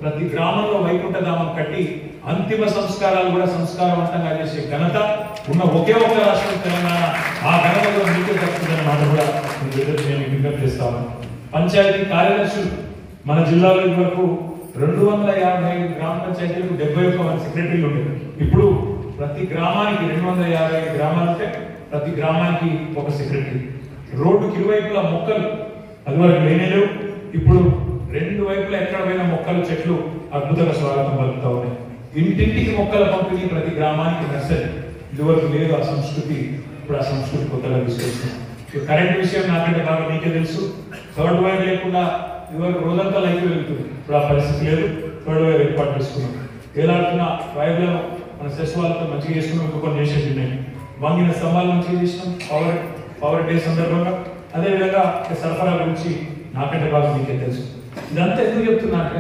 ప్రతి గ్రామంలో వైకుంఠధామం కట్టి అంతిమ సంస్కారాలు కూడా సంస్కారవంతంగా చేసే ఘనత ఉన్న ఒకే ఒక రాష్ట్రం తెలంగాణ ఆ ఘనత కూడా మీకే దక్కుతుందన్న మాట కూడా మీ దగ్గర నేను విజ్ఞప్తి చేస్తాను పంచాయతీ కార్యదర్శులు మన జిల్లాలో వరకు రెండు వందల యాభై ఐదు గ్రామ పంచాయతీలకు డెబ్బై ఒక్క మంది సెక్రటరీలు ఉండేవి ఇప్పుడు ప్రతి గ్రామానికి రెండు వందల యాభై ఐదు గ్రామాలు ఉంటే ప్రతి గ్రామానికి ఒక సెక్రటరీ రోడ్డుకి ఇరువైపులా మొక్కలు అది వరకు లేనే లేవు ఇప్పుడు రెండు వైపులా ఎక్కడ పోయిన మొక్కలు చెట్లు అద్భుతంగా స్వాగతం పలుకుతా ఉన్నాయి ఇంటింటికి మొక్కల పంపిణీ ప్రతి గ్రామానికి నర్సరీ ఇదివరకు లేదు ఆ సంస్కృతి ఇప్పుడు ఆ సంస్కృతి కొత్తగా తీసుకొస్తున్నాం ఈ కరెంట్ విషయం నాకంటే బాగా మీకే తెలుసు థర్డ్ వైర్ లేకుండా ఇదివరకు రోజంతా లైట్ వెళ్తుంది ఇప్పుడు ఆ పరిస్థితి లేదు థర్డ్ వైర్ ఏర్పాటు చేసుకున్నాం వేలాడుతున్న వైర్లను మన సెస్ వాళ్ళతో మంచిగా చేసుకున్నాం ఇంకా కొన్ని చేసేది ఉన్నాయి వంగిన స్తంభాలు మంచిగా చేసినాం పవర్ పవర్ డే సందర్భంగా అదేవిధంగా ఈ సరఫరా గురించి నాకంటే బాగా మీకే తెలుసు ఇదంతా ఎందుకు చెప్తున్నా అంటే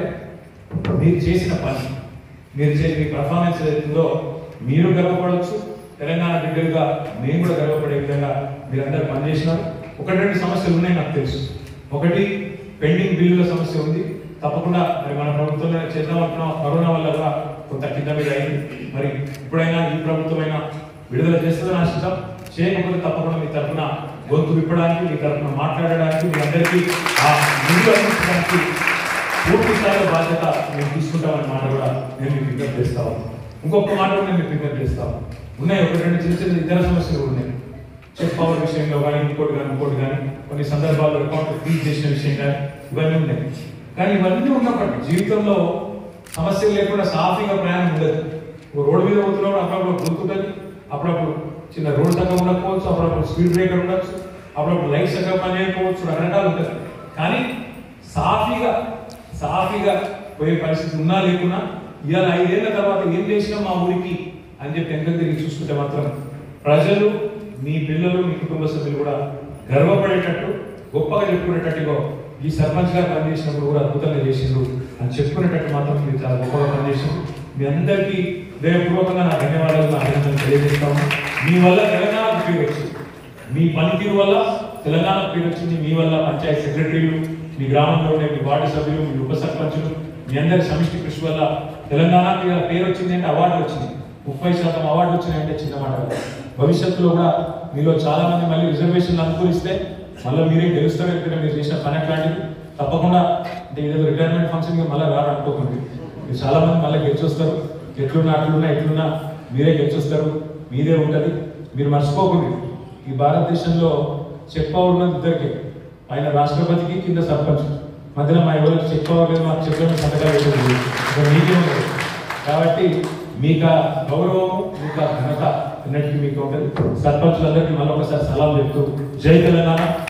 మీరు చేసిన పని మీరు చేసిన మీ పర్ఫార్మెన్స్ ఏదైతుందో మీరు గర్వపడవచ్చు తెలంగాణ బిడ్డలుగా మేము కూడా గర్వపడే విధంగా మీరందరూ పనిచేసినారు ఒకటి రెండు సమస్యలు ఉన్నాయి నాకు తెలుసు ఒకటి పెండింగ్ బిల్లుల సమస్య ఉంది తప్పకుండా మరి మన ప్రభుత్వంలో చేద్దాం అనుకున్న కరోనా వల్ల కూడా కొంత కింద మీద అయింది మరి ఇప్పుడైనా ఈ ప్రభుత్వమైనా విడుదల చేస్తుందని ఆశిద్దాం చేయకపోతే తప్పకుండా మీ తరఫున గొంతు విప్పడానికి మీ తరఫున మాట్లాడడానికి మీ అందరికీ ఆ నిధులు అందించడానికి పూర్తి స్థాయిలో బాధ్యత మేము తీసుకుంటామనే మాట కూడా నేను మీకు విజ్ఞప్తి చేస్తాను ఇంకొక మాట కూడా నేను మీకు విజ్ఞప్తి చేస్తాను ఉన్నాయి ఒక రెండు చిన్న చిన్న ఇతర సమస్యలు కూడా ఉన్నాయి చెక్ పవర్ విషయంలో కానీ ఇంకోటి కానీ ఇంకోటి కానీ కొన్ని సందర్భాల్లో అకౌంట్ ఫ్రీజ్ చేసిన విషయం కానీ ఇవన్నీ ఉన్నాయి కానీ ఇవన్నీ ఉన్నప్పటికీ జీవితంలో సమస్యలు లేకుండా సాఫీగా ప్రయాణం ఉండదు ఓ రోడ్డు మీద పోతున్నప్పుడు అప్పుడప్పుడు గుర్తుంటుంది అప్పుడప్పుడు చిన్న రోడ్ సగం ఉండకపోవచ్చు అప్పుడప్పుడు స్పీడ్ బ్రేకర్ ఉండొచ్చు అప్పుడప్పుడు లైట్ సగం పని చేయకపోవచ్చు రకరకాలు ఉంటుంది కానీ సాఫీగా సాఫీగా పోయే పరిస్థితి ఉన్నా లేకున్నా ఇవాళ ఐదేళ్ల తర్వాత ఏం చేసినా మా ఊరికి అని చెప్పి వెనక తిరిగి చూసుకుంటే మాత్రం ప్రజలు మీ పిల్లలు మీ కుటుంబ సభ్యులు కూడా గర్వపడేటట్టు గొప్పగా చెప్పుకునేటట్టు ఇగో ఈ సర్పంచ్ గారు పనిచేసినప్పుడు కూడా అద్భుతంగా చేసిండ్రు అని చెప్పుకునేటట్టు మాత్రం మీరు చాలా గొప్పగా పనిచేసిండ్రు మీ అందరికీ హృదయపూర్వకంగా నా ధన్యవాదాలు నా అభినందనలు తెలియజేస్తాము మీ వల్ల తెలంగాణ పేరు వచ్చింది మీ పనితీరు వల్ల తెలంగాణ పేరు వచ్చింది మీ వల్ల పంచాయతీ సెక్రటరీలు మీ గ్రామంలో ఉండే మీ వార్డు సభ్యులు మీ ఉప సర్పంచులు మీ అందరి సమిష్టి కృషి వల్ల తెలంగాణకి ఇలా పేరు వచ్చింది అంటే అవార్డు వచ్చింది ముప్పై శాతం అవార్డు వచ్చినాయంటే చిన్న మాట కాదు. భవిష్యత్తులో కూడా మీలో చాలా మంది మళ్ళీ రిజర్వేషన్లు అనుకూలిస్తే మళ్ళీ మీరే గెలుస్తారు ఎందుకంటే మీరు చేసిన పని అట్లాంటిది తప్పకుండా అంటే ఏదో రిటైర్మెంట్ ఫంక్షన్ మళ్ళీ రారు అనుకోకండి మీరు చాలా మంది మళ్ళీ గెలిచొస్తారు ఎట్లున్నా అట్లున్నా ఎట్లున్నా మీరే గెలిచొస్తారు మీదే ఉంటది మీరు మర్చిపోకండి ఈ భారతదేశంలో చెక్ పవర్ ఉన్నది ఇద్దరికి ఆయన రాష్ట్రపతికి కింద సర్పంచ్ మధ్యలో మా ఎవరికి చెక్ పవర్ లేదు మాకు చెప్పిన సంతకాలు లేదు ఇక మీకే ఉండదు కాబట్టి మీకు ఆ గౌరవం మీకు ఆ ఘనత అన్నిటికీ మీకు ఉంటుంది సర్పంచులందరికీ మళ్ళీ ఒకసారి సలాం చెప్తూ జై తెలంగాణ